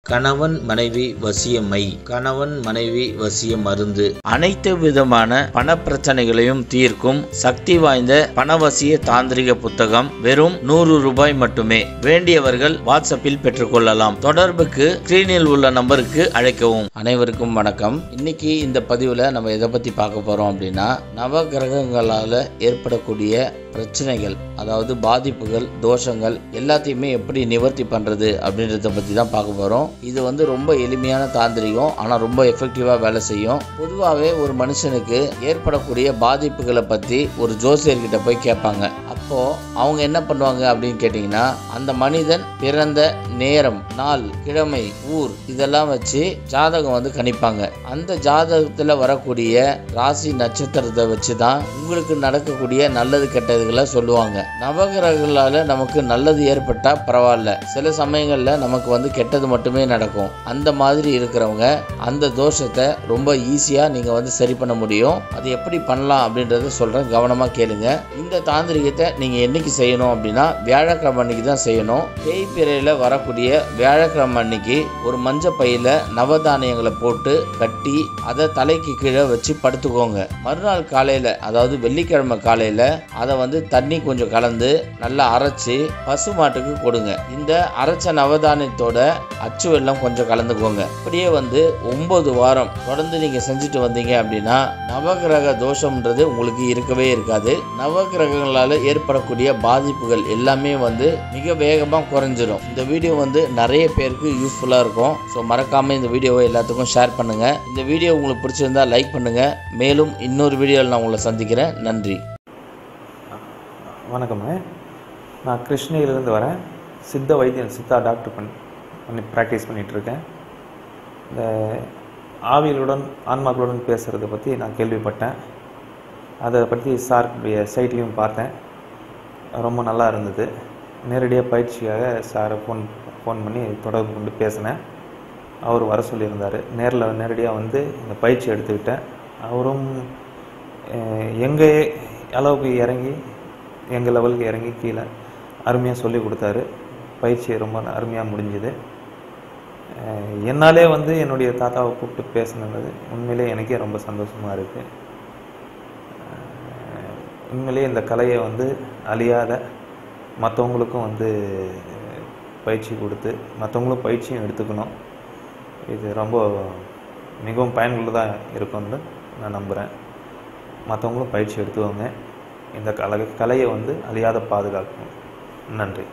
கணவன் மனைவி வசியமை கணவன் மனைவி வசிய மருந்து அனைத்து விதமான பண பிரச்சனைகளையும் தீர்க்கும் சக்தி வாய்ந்த பணவசிய தாந்திரிக புத்தகம் வெறும் நூறு ரூபாய் மட்டுமே வேண்டியவர்கள் வாட்ஸ்அப்பில் பெற்றுக்கொள்ளலாம் தொடர்புக்கு ஸ்கிரீனில் உள்ள நம்பருக்கு அழைக்கவும் அனைவருக்கும் வணக்கம் இன்னைக்கு இந்த பதிவில் நம்ம எதை பற்றி பார்க்க போகிறோம் அப்படின்னா நவ கிரகங்களால் ஏற்படக்கூடிய பிரச்சனைகள் அதாவது பாதிப்புகள் தோஷங்கள் எல்லாத்தையுமே எப்படி நிவர்த்தி பண்ணுறது அப்படின்றத பற்றி தான் பார்க்க போகிறோம் இது வந்து ரொம்ப எளிமையான தாந்திரிகம் ஆனால் ரொம்ப எஃபெக்டிவாக வேலை செய்யும் பொதுவாகவே ஒரு மனுஷனுக்கு ஏற்படக்கூடிய பாதிப்புகளை பற்றி ஒரு ஜோசியர்கிட்ட போய் கேட்பாங்க அப்போது அவங்க என்ன பண்ணுவாங்க அப்படின்னு கேட்டிங்கன்னா அந்த மனிதன் பிறந்த நேரம் நாள் கிழமை ஊர் இதெல்லாம் வச்சு ஜாதகம் வந்து கணிப்பாங்க அந்த ஜாதகத்தில் வரக்கூடிய ராசி நட்சத்திரத்தை வச்சு தான் உங்களுக்கு நடக்கக்கூடிய நல்லது கெட்டதுகளை சொல்லுவாங்க நவகிரகங்களால் நமக்கு நல்லது ஏற்பட்டால் பரவாயில்ல சில சமயங்களில் நமக்கு வந்து கெட்டது மட்டுமே நடக்கும் அந்த மாதிரி இருக்கிறவங்க அந்த தோஷத்தை ரொம்ப ஈஸியாக நீங்கள் வந்து சரி பண்ண முடியும் அது எப்படி பண்ணலாம் அப்படின்றத சொல்கிறேன் கவனமாக கேளுங்க இந்த தாந்திரிகத்தை நீங்கள் என்னைக்கு செய்யணும் அப்படின்னா வியாழக்கிழமை அன்னைக்கு தான் செய்யணும் தேய்பிறையில் வரக்கூடிய வியாழக்கிழமை அன்னைக்கு ஒரு மஞ்சள் பையில் நவதானியங்களை போட்டு கட்டி அதை தலைக்கு கீழே வச்சு படுத்துக்கோங்க மறுநாள் காலையில் அதாவது வெள்ளிக்கிழமை காலையில் அதை வந்து தண்ணி கொஞ்சம் கலந்து நல்லா அரைச்சி பசு மாட்டுக்கு கொடுங்க இந்த அரைச்ச நவதானியத்தோட அச்சு வெல்லம் கொஞ்சம் கலந்துக்கோங்க அப்படியே வந்து ஒன்பது வாரம் தொடர்ந்து நீங்க செஞ்சுட்டு வந்தீங்க அப்படின்னா நவகிரக தோஷம்ன்றது உங்களுக்கு இருக்கவே இருக்காது நவகிரகங்களால ஏற்படக்கூடிய பாதிப்புகள் எல்லாமே வந்து மிக வேகமாக குறைஞ்சிரும் இந்த வீடியோ வந்து நிறைய பேருக்கு யூஸ்ஃபுல்லாக இருக்கும் ஸோ மறக்காம இந்த வீடியோவை எல்லாத்துக்கும் ஷேர் பண்ணுங்க இந்த வீடியோ உங்களுக்கு பிடிச்சிருந்தா லைக் பண்ணுங்க மேலும் இன்னொரு வீடியோவில் நான் உங்களை சந்திக்கிறேன் நன்றி வணக்கம்ங்க நான் கிருஷ்ணகிரிலேருந்து வரேன் சித்த வைத்தியன் சித்தா டாக்டர் பண்ணி பண்ணி ப்ராக்டிஸ் பண்ணிகிட்ருக்கேன் இந்த ஆவிகளுடன் ஆன்மாக்களுடன் பேசுகிறத பற்றி நான் கேள்விப்பட்டேன் அதை பற்றி சாருடைய சைட்லேயும் பார்த்தேன் ரொம்ப நல்லா இருந்தது நேரடியாக பயிற்சியாக சாரை ஃபோன் ஃபோன் பண்ணி தொடர்பு கொண்டு பேசினேன் அவர் வர சொல்லியிருந்தார் நேரில் நேரடியாக வந்து இந்த பயிற்சி எடுத்துக்கிட்டேன் அவரும் எங்கள் அளவுக்கு இறங்கி எங்கள் லெவலுக்கு இறங்கி கீழே அருமையாக சொல்லி கொடுத்தாரு பயிற்சி ரொம்ப அருமையாக முடிஞ்சுது அஹ் என்னாலே வந்து என்னுடைய தாத்தாவை கூப்பிட்டு பேசினது உண்மையிலே எனக்கே ரொம்ப சந்தோஷமாக இருக்குது உண்மையிலே இந்த கலையை வந்து அழியாத மற்றவங்களுக்கும் வந்து பயிற்சி கொடுத்து மற்றவங்களும் பயிற்சியும் எடுத்துக்கணும் இது ரொம்ப மிகவும் பயனுள்ளதாக இருக்கும்னு நான் நம்புகிறேன் மற்றவங்களும் பயிற்சி எடுத்துக்கோங்க இந்த கலை கலையை வந்து அழியாத பாதுகாக்கணும் நன்றி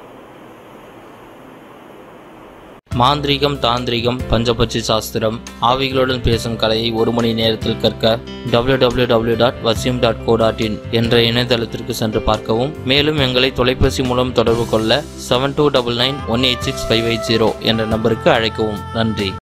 மாந்திரீகம் தாந்திரிகம் பஞ்சபட்சி சாஸ்திரம் ஆவிகளுடன் பேசும் கலையை ஒரு மணி நேரத்தில் கற்க www.vasim.co.in டாட் வசியம் டாட் கோ டாட் இன் என்ற இணையதளத்திற்கு சென்று பார்க்கவும் மேலும் எங்களை தொலைபேசி மூலம் தொடர்பு கொள்ள seven two double nine one eight six five eight zero என்ற நம்பருக்கு அழைக்கவும் நன்றி